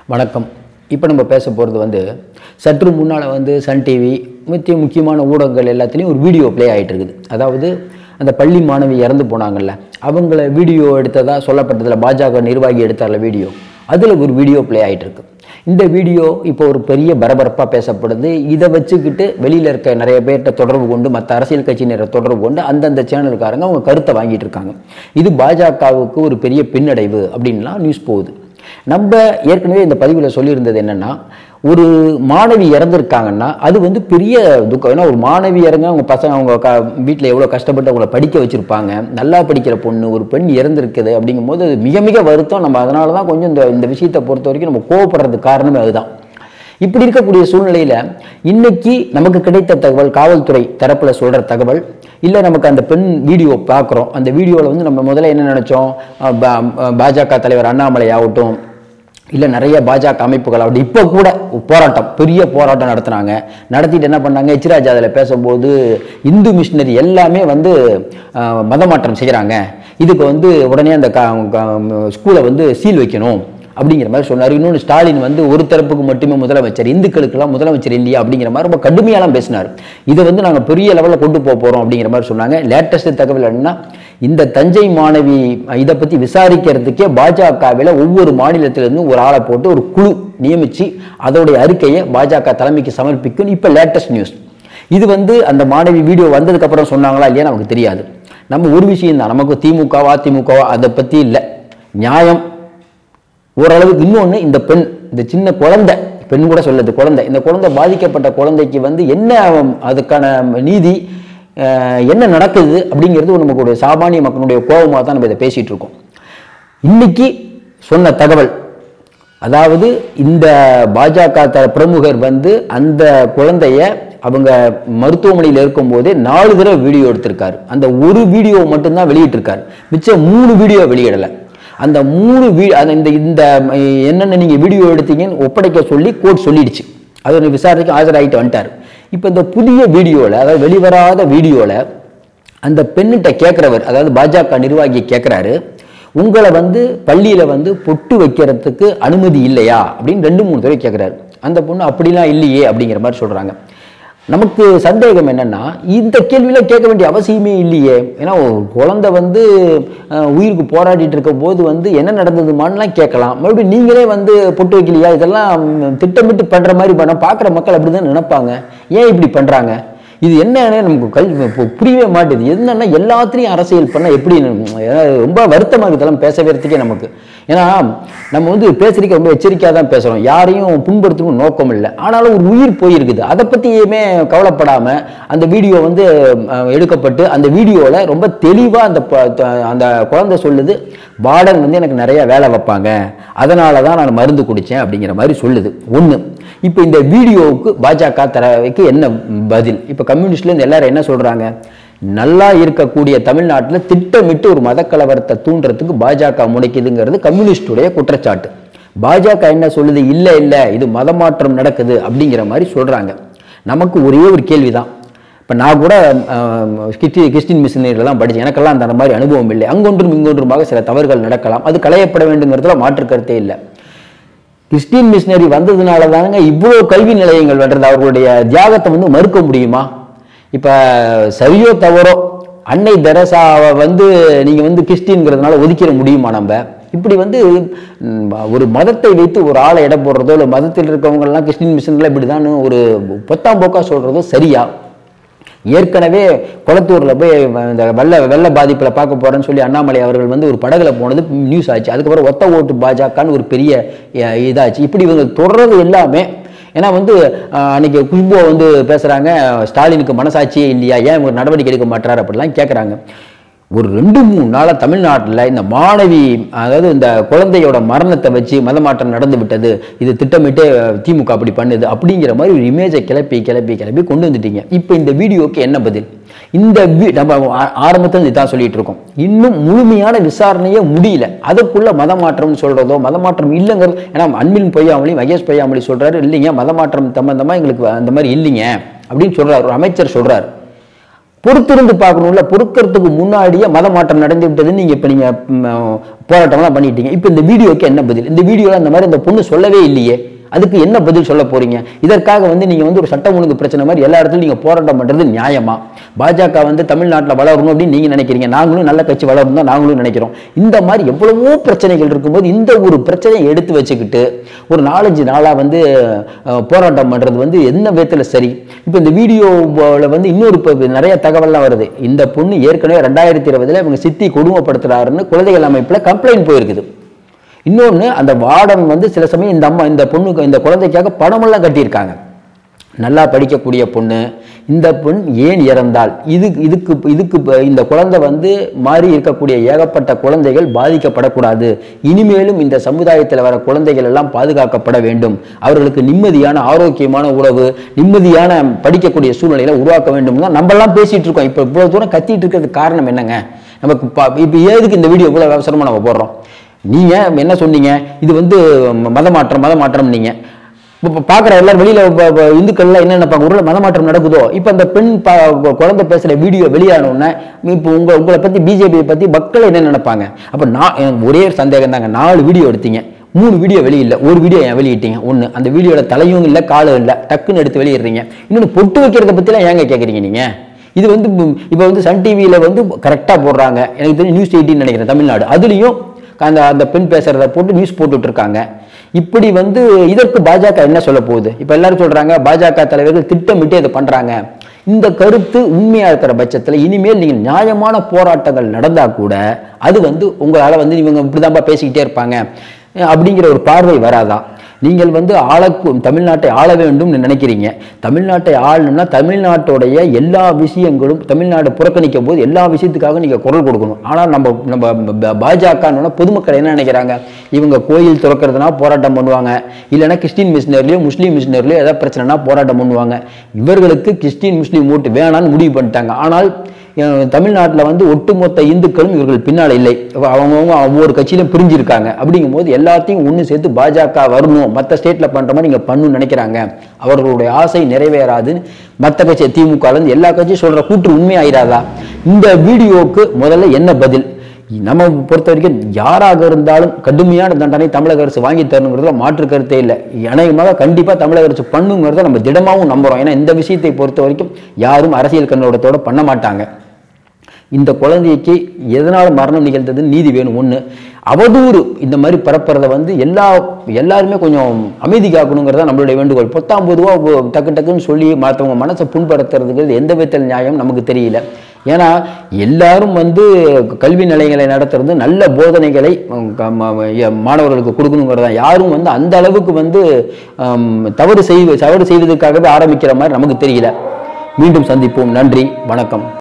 வணக்கம் இப்போ நம்ம பேச போகிறது வந்து சற்று முன்னால் வந்து சன் டிவி முக்கிய முக்கியமான ஊடகங்கள் எல்லாத்துலேயும் ஒரு வீடியோ ப்ளே ஆகிட்டு இருக்குது அதாவது அந்த பள்ளி மாணவி இறந்து போனாங்கல்ல அவங்கள வீடியோ எடுத்ததா சொல்லப்பட்டதில் பாஜக நிர்வாகி எடுத்தார்ல வீடியோ அதில் ஒரு வீடியோ ப்ளே ஆகிட்டு இருக்கு இந்த வீடியோ இப்போ ஒரு பெரிய பரபரப்பாக பேசப்படுது இதை வச்சுக்கிட்டு வெளியில் இருக்க நிறைய பேர்கிட்ட தொடர்பு கொண்டு மற்ற அரசியல் கட்சியினரை தொடர்பு கொண்டு அந்தந்த சேனலுக்காரங்க அவங்க கருத்தை வாங்கிட்டு இருக்காங்க இது பாஜகவுக்கு ஒரு பெரிய பின்னடைவு அப்படின்லாம் நியூஸ் போகுது நம்ம ஏற்கனவே இந்த பதிவில் சொல்லியிருந்தது என்னன்னா ஒரு மாணவி இறந்துருக்காங்கன்னா அது வந்து பெரிய துக்கம் ஏன்னா ஒரு மாணவி இறங்க அவங்க பசங்க அவங்க க வீட்டில் எவ்வளோ கஷ்டப்பட்டு அவங்கள படிக்க வச்சுருப்பாங்க நல்லா படிக்கிற பொண்ணு ஒரு பெண் இறந்துருக்குது அப்படிங்கும்போது அது மிக மிக வருத்தம் நம்ம அதனால தான் கொஞ்சம் இந்த இந்த விஷயத்தை பொறுத்த வரைக்கும் நம்ம கோவப்படுறதுக்கு காரணமே அதுதான் இப்படி இருக்கக்கூடிய சூழ்நிலையில் இன்னைக்கு நமக்கு கிடைத்த தகவல் காவல்துறை தரப்புல சொல்ற தகவல் இல்லை நமக்கு அந்த பெண் வீடியோ பார்க்குறோம் அந்த வீடியோவில் வந்து நம்ம முதல்ல என்ன நினச்சோம் பாஜக தலைவர் அண்ணாமலை ஆகட்டும் இல்லை நிறைய பாஜக அமைப்புகள் அப்படி இப்போ கூட போராட்டம் பெரிய போராட்டம் நடத்துனாங்க நடத்திட்டு என்ன பண்ணாங்க எச்ராஜ் அதில் பேசும்போது இந்து மிஷினரி எல்லாமே வந்து அஹ், மதமாற்றம் செய்கிறாங்க இதுக்கு வந்து உடனே அந்த ஸ்கூலை வந்து சீல் வைக்கணும் அப்படிங்கிற மாதிரி சொன்னார் இன்னொன்று ஸ்டாலின் வந்து ஒரு தரப்புக்கு மட்டுமே முதலமைச்சர் இந்துக்களுக்கெல்லாம் முதலமைச்சர் இல்லையா அப்படிங்கிற மாதிரி ரொம்ப கடுமையாலாம் பேசினார் இதை வந்து நாங்கள் பெரிய லெவலில் கொண்டு போக போகிறோம் அப்படிங்கிற மாதிரி சொன்னாங்க லேட்டஸ்ட் தகவல் என்னன்னா இந்த தஞ்சை மாணவி இதை பற்றி விசாரிக்கிறதுக்கே பாஜகவில் ஒவ்வொரு மாநிலத்திலிருந்தும் ஒரு ஆளை போட்டு ஒரு குழு நியமித்து அதோடைய அறிக்கையை பாஜக தலைமைக்கு சமர்ப்பிக்கும் இப்போ லேட்டஸ்ட் நியூஸ் இது வந்து அந்த மாணவி வீடியோ வந்ததுக்கு அப்புறம் சொன்னாங்களா இல்லையா நமக்கு தெரியாது நம்ம ஒரு விஷயம் தான் நமக்கு திமுகவா அதிமுகவா அதை பற்றி இல்லை நியாயம் ஓரளவுக்கு இன்னொன்று இந்த பெண் இந்த சின்ன குழந்தை பெண் கூட சொல்லுது குழந்தை இந்த குழந்தை பாதிக்கப்பட்ட குழந்தைக்கு வந்து என்ன அதுக்கான நீதி அஹ், என்ன நடக்குது அப்படிங்கிறது நமக்கு சாமானிய மக்களுடைய கோபமாக தான் நம்ம இதை பேசிட்டு இருக்கோம் இன்னைக்கு சொன்ன தகவல் அதாவது இந்த பாஜக த பிரமுகர் வந்து அந்த குழந்தைய அவங்க மருத்துவமனையில் இருக்கும்போதே நாலு தடவை வீடியோ எடுத்திருக்காரு அந்த ஒரு வீடியோ மட்டும்தான் வெளியிட்டிருக்காரு மிச்சம் மூணு வீடியோ வெளியிடலை அந்த மூணு வீ அந்த இந்த இந்த அஹ், என்னென்ன நீங்கள் வீடியோ எடுத்தீங்கன்னு ஒப்படைக்க சொல்லி கோர்ட் சொல்லிடுச்சு அது ஒரு விசாரணைக்கு ஆஜராகிட்டு வந்துட்டார் இப்போ இந்த புதிய வீடியோவில் அதாவது வெளிவராத வீடியோவில் அந்த பெண்ணிட்ட கேட்குறவர் அதாவது பாஜக நிர்வாகி கேட்குறாரு உங்களை வந்து பள்ளியில் வந்து பொட்டு வைக்கிறதுக்கு அனுமதி இல்லையா அப்படின்னு ரெண்டு மூணு தடவை கேட்குறாரு அந்த பொண்ணு அப்படிலாம் இல்லையே அப்படிங்கிற மாதிரி சொல்கிறாங்க நமக்கு சந்தேகம் என்னன்னா இந்த கேள்வியில கேட்க வேண்டிய அவசியமே இல்லையே ஏன்னா ஒரு குழந்தை வந்து அஹ், உயிருக்கு போராடிட்டு இருக்க போது வந்து என்ன நடந்ததுமான்லாம் கேட்கலாம் மறுபடியும் நீங்களே வந்து பொட்டு வைக்கலையா இதெல்லாம் ம், திட்டமிட்டு பண்ற மாதிரி பண்ண பார்க்குற மக்கள் அப்படிதான் நினைப்பாங்க ஏன் இப்படி பண்றாங்க இது என்னன்னு நமக்கு கல்வி இப்போ புரியவே மாட்டேது என்னன்னா எல்லாத்துலேயும் அரசியல் பண்ணால் எப்படி நம்ம- ஏன்னா ரொம்ப வருத்தமாக இதெல்லாம் பேசவே நமக்கு ஏன்னா நம்ம வந்து பேசுறதுக்கு ரொம்ப எச்சரிக்கையாக தான் பேசுகிறோம் யாரையும் புண்படுத்தணும் நோக்கம் இல்லை ஆனாலும் ஒரு உயிர் போயிருக்குது அதை பற்றியுமே கவலைப்படாமல் அந்த வீடியோ வந்து அஹ், எடுக்கப்பட்டு அந்த வீடியோவில் ரொம்ப தெளிவாக அந்த ப- த- அந்த குழந்தை சொல்லுது வார்டன் வந்து எனக்கு நிறைய வேலை வைப்பாங்க அதனால தான் நான் மருந்து குடித்தேன் அப்படிங்கிற மாதிரி சொல்லுது ஒன்று இப்போ இந்த வீடியோவுக்கு பாஜக தரவைக்கு என்ன பதில் இப்போ கம்யூனிஸ்ட்லேருந்து எல்லாரும் என்ன சொல்கிறாங்க நல்லா இருக்கக்கூடிய தமிழ்நாட்டில் திட்டமிட்டு ஒரு மதக்கலவரத்தை தூண்டுறதுக்கு பாஜக முனைக்குதுங்கிறது கம்யூனிஸ்டுடைய குற்றச்சாட்டு பாஜக என்ன சொல்லுது இல்லை இல்லை இது மதமாற்றம் நடக்குது அப்படிங்கிற மாதிரி சொல்கிறாங்க நமக்கு ஒரே ஒரு கேள்வி தான் இப்போ நான் கூட அஹ், கிறிஸ்டி கிறிஸ்டின் மிஷினரிலாம் படித்தேன் எனக்கெல்லாம் அந்த மாதிரி அனுபவம் இல்லை அங்கொன்றும் இங்கொன்றுமாக சில தவறுகள் நடக்கலாம் அது களையப்பட வேண்டுங்கிறதுல மாற்று கருத்தே இல்லை கிறிஸ்டின் மிஷினரி வந்ததுனால தானங்க இவ்வளோ கல்வி நிலையங்கள் வர்றது அவர்களுடைய தியாகத்தை வந்து மறுக்க முடியுமா இப்போ சரியோ தவறோ அன்னை தெரசாவை வந்து நீங்கள் வந்து கிறிஸ்டின்ங்கிறதுனால ஒதுக்கிட முடியுமா நம்ம இப்படி வந்து ம், ஒரு மதத்தை வைத்து ஒரு ஆளை எடை போடுறதோ இல்லை மதத்தில் இருக்கவங்கெல்லாம் கிறிஸ்டின் மிஷினில் இப்படி தான் ஒரு பொத்தாம் போக்கா சொல்கிறதோ சரியா ஏற்கனவே குளத்தூரில் போய் இந்த வெள்ள வெள்ள பாதிப்பில் பார்க்க போகிறேன்னு சொல்லி அண்ணாமலை அவர்கள் வந்து ஒரு படகுல போனது நியூஸ் ஆச்சு அதுக்கப்புறம் ஒத்த ஓட்டு பாஜகன்னு ஒரு பெரிய அஹ், இதாச்சு இப்படி இவங்க தொடர்றது எல்லாமே ஏன்னா வந்து அஹ், அன்னைக்கு குஷ்பு வந்து பேசுகிறாங்க ஸ்டாலினுக்கு மனசாட்சியே இல்லையா ஏன் இவர் நடவடிக்கை எடுக்க மாட்டார் அப்படிலாம் கேட்குறாங்க ஒரு ரெண்டு மூணு நாளாக தமிழ்நாட்டில் இந்த மாணவி அதாவது இந்த குழந்தையோட மரணத்தை வச்சு மதமாற்றம் நடந்து விட்டது இது திட்டமிட்டு திமுக அப்படி பண்ணுது அப்படிங்கிற மாதிரி ஒரு இமேஜை கிளப்பி கிளப்பி கிளப்பி கொண்டு வந்துட்டீங்க இப்போ இந்த வீடியோக்கு என்ன பதில் இந்த வி- நம்ம ஆ- ஆரம்பத்துல இதான் சொல்லிட்டு இருக்கோம் இன்னும் முழுமையான விசாரணையே முடியல அதுக்குள்ள மதமாற்றம்னு சொல்றதோ மதமாற்றம் இல்லைங்கிறது ஏன்னா அன்பில் பொய்யாமலி மகேஷ் பொய்யாமலி சொல்றாரு இல்லைங்க மதமாற்றம் சம்பந்தமா எங்களுக்கு அந்த மாதிரி இல்லைங்க அப்படின்னு சொல்றாரு ஒரு அமைச்சர் சொல்றாரு பொறுத்திருந்து பார்க்கணும்ல பொறுக்கிறதுக்கு முன்னாடியே மத மாற்றம் நடந்து விட்டதுன்னு நீங்க இப்ப நீங்க ம், போராட்டம்லாம் பண்ணிட்டீங்க இப்போ இந்த வீடியோக்கு என்ன பதில் இந்த வீடியோல அந்த மாதிரி இந்த பொண்ணு சொல்லவே இல்லையே அதுக்கு என்ன பதில் சொல்ல போறீங்க இதற்காக வந்து நீங்க வந்து ஒரு சட்டம் ஒழுங்கு பிரச்சனை மாதிரி எல்லா இடத்துலையும் நீங்க போராட்டம் பண்றது நியாயமா பாஜக வந்து தமிழ்நாட்டில் வளரணும் அப்படின்னு நீங்க நினைக்கிறீங்க நாங்களும் நல்ல கட்சி வளரணும் தான் நாங்களும் நினைக்கிறோம் இந்த மாதிரி எவ்வளவோ பிரச்சனைகள் இருக்கும்போது இந்த ஒரு பிரச்சனையை எடுத்து வச்சுக்கிட்டு ஒரு நாலஞ்சு நாளா வந்து அஹ், போராட்டம் பண்றது வந்து என்ன விதத்துல சரி இப்போ இந்த வீடியோவில் வந்து இன்னொரு இப்போ நிறைய தகவல்லாம் வருது இந்த பொண்ணு ஏற்கனவே ரெண்டாயிரத்தி இருபதுல இவங்க சித்தி கொடுமைப்படுத்துறாருன்னு குழந்தைகள் அமைப்புல கம்ப்ளைண்ட் போயிருக்குது இன்னொன்று அந்த வார்டன் வந்து சில சமயம் இந்த அம்மா இந்த பொண்ணுக்கு இந்த குழந்தைக்காக பணமெல்லாம் கட்டியிருக்காங்க நல்லா படிக்கக்கூடிய பொண்ணு இந்த பெண் ஏன் இறந்தால் இது இதுக்கு இதுக்கு ப- இந்த குழந்தை வந்து மாறி இருக்கக்கூடிய ஏகப்பட்ட குழந்தைகள் பாதிக்கப்படக்கூடாது இனிமேலும் இந்த சமுதாயத்தில் வர குழந்தைகள் எல்லாம் பாதுகாக்கப்பட வேண்டும் அவர்களுக்கு நிம்மதியான ஆரோக்கியமான உறவு நிம்மதியான படிக்கக்கூடிய சூழ்நிலைகளை உருவாக்க வேண்டும் தான் நம்மலாம் பேசிட்டு இருக்கோம் இப்போ இவ்வளவு தூரம் கத்திட்டு இருக்கிறதுக்கு காரணம் என்னங்க நமக்கு ப- இப்போ ஏதுக்கு இந்த வீடியோ இவ்வளோ அவசரமாக நம்ம போடுறோம் நீங்க என்ன சொன்னீங்க இது வந்து ம- மத மாற்றம் மத மாற்றம் நீங்க இப்போ பார்க்குற எல்லாரும் வெளியில ப- ப- இந்துக்கள்லாம் என்ன நினைப்பாங்க ஒரு மத மாற்றம் நடக்குதோ இப்போ அந்த பெண் ப- கு- குழந்தை பேசுற வீடியோ வெளியான உடனே இப்போ உங்க உங்களை பத்தி பிஜேபியை பத்தி மக்கள் என்ன நினைப்பாங்க அப்போ நான் எனக்கு ஒரே ஒரு சந்தேகம் தாங்க நாலு வீடியோ எடுத்தீங்க மூணு வீடியோ வெளியில்ல ஒரு வீடியோ ஏன் வெளியிட்டீங்க ஒன்று அந்த வீடியோட தலையும் இல்லை காலும் இல்லை டக்குன்னு எடுத்து வெளியிடுறீங்க இன்னொன்று பொட்டு வைக்கிறத பற்றிலாம் ஏங்க கேட்குறீங்க நீங்க இது வந்து இப்போ வந்து சன் டிவியில் வந்து கரெக்டாக போடுறாங்க எனக்கு தெரிஞ்சு நியூஸ் எயிட்டின்னு நினைக்கிறேன் தமிழ்நாடு அதுலேயும் அந்த அந்த பெண் பேசுறத போட்டு நியூஸ் போட்டுட்டு இருக்காங்க இப்படி வந்து இதற்கு பாஜக என்ன சொல்ல போகுது இப்போ எல்லாரும் சொல்றாங்க பாஜக தலைவர்கள் திட்டமிட்டு இதை பண்றாங்க இந்த கருத்து உண்மையா இருக்கிற பட்சத்தில் இனிமேல் நீங்கள் நியாயமான போராட்டங்கள் நடந்தா கூட அது வந்து உங்களால வந்து இவங்க இப்படிதான்ப்பா பேசிக்கிட்டே இருப்பாங்க அஹ் அப்படிங்கிற ஒரு பார்வை வராதா நீங்கள் வந்து ஆள தமிழ்நாட்டை ஆள வேண்டும் நினைக்கிறீங்க தமிழ்நாட்டை ஆளணும்னா தமிழ்நாட்டுடைய எல்லா விஷயங்களும் தமிழ்நாடு புறக்கணிக்கும் போது எல்லா விஷயத்துக்காக நீங்கள் குரல் கொடுக்கணும் ஆனால் நம்ம நம்ம பாஜக பொதுமக்கள் என்ன நினைக்கிறாங்க இவங்க கோயில் திறக்கிறதுனா போராட்டம் பண்ணுவாங்க இல்லைன்னா கிறிஸ்டின் மிஷினர்லையோ முஸ்லீம் மிஷினர்லையோ ஏதாவது பிரச்சனைனா போராட்டம் பண்ணுவாங்க இவர்களுக்கு கிறிஸ்டின் முஸ்லீம் ஓட்டு வேணான்னு முடிவு பண்ணிட்டாங்க ஆனால் தமிழ்நாட்டில் வந்து ஒட்டுமொத்த இந்துக்களும் இவர்கள் பின்னால் இல்லை அவங்கவுங்க ஒவ்வொரு கட்சியிலும் பிரிஞ்சிருக்காங்க அப்படிங்கும்போது எல்லாத்தையும் ஒன்று சேர்த்து பாஜக வரணும் மற்ற ஸ்டேட்டில் பண்ணுற மாதிரி நீங்கள் பண்ணணும்னு நினைக்கிறாங்க அவர்களுடைய ஆசை நிறைவேறாதுன்னு மற்ற கட்சி திமுகலேருந்து எல்லா கட்சியும் சொல்கிற கூற்று உண்மையாயிராதா இந்த வீடியோவுக்கு முதல்ல என்ன பதில் நம்ம பொறுத்த வரைக்கும் யாராக இருந்தாலும் கடுமையான தண்டனை தமிழக அரசு வாங்கி தரணுங்கிறதுல மாற்று கருத்தே இல்லை அநேகமாக கண்டிப்பாக தமிழக அரசு பண்ணுங்கிறத நம்ம திடமாகவும் நம்புறோம் ஏன்னா இந்த விஷயத்தை பொறுத்த வரைக்கும் யாரும் அரசியல் கண்ணோட்டத்தோட பண்ண மாட்டாங்க இந்த குழந்தைக்கு எதனால் மரணம் நிகழ்ந்ததுன்னு நீதி வேணும் ஒன்று அவதூறு இந்த மாதிரி பரப்புறத வந்து எல்லா எல்லாருமே கொஞ்சம் அமைதி காக்கணுங்கிறதா நம்மளுடைய வேண்டுகோள் பொத்தாம் பொதுவாக டக்கு டக்குன்னு சொல்லி மற்றவங்க மனசை புண்படுத்துறதுங்கிறது எந்த விதத்தில் நியாயம் நமக்கு தெரியல ஏன்னா எல்லாரும் வந்து கல்வி நிலையங்களை நடத்துறது நல்ல போதனைகளை உம், க- ம- எ- மாணவர்களுக்கு கொடுக்கணுங்கிறதா யாரும் வந்து அந்த அளவுக்கு வந்து ஹம், தவறு செய்வ தவறு செய்வதற்காகவே ஆரம்பிக்கிற மாதிரி நமக்கு தெரியல மீண்டும் சந்திப்போம் நன்றி வணக்கம்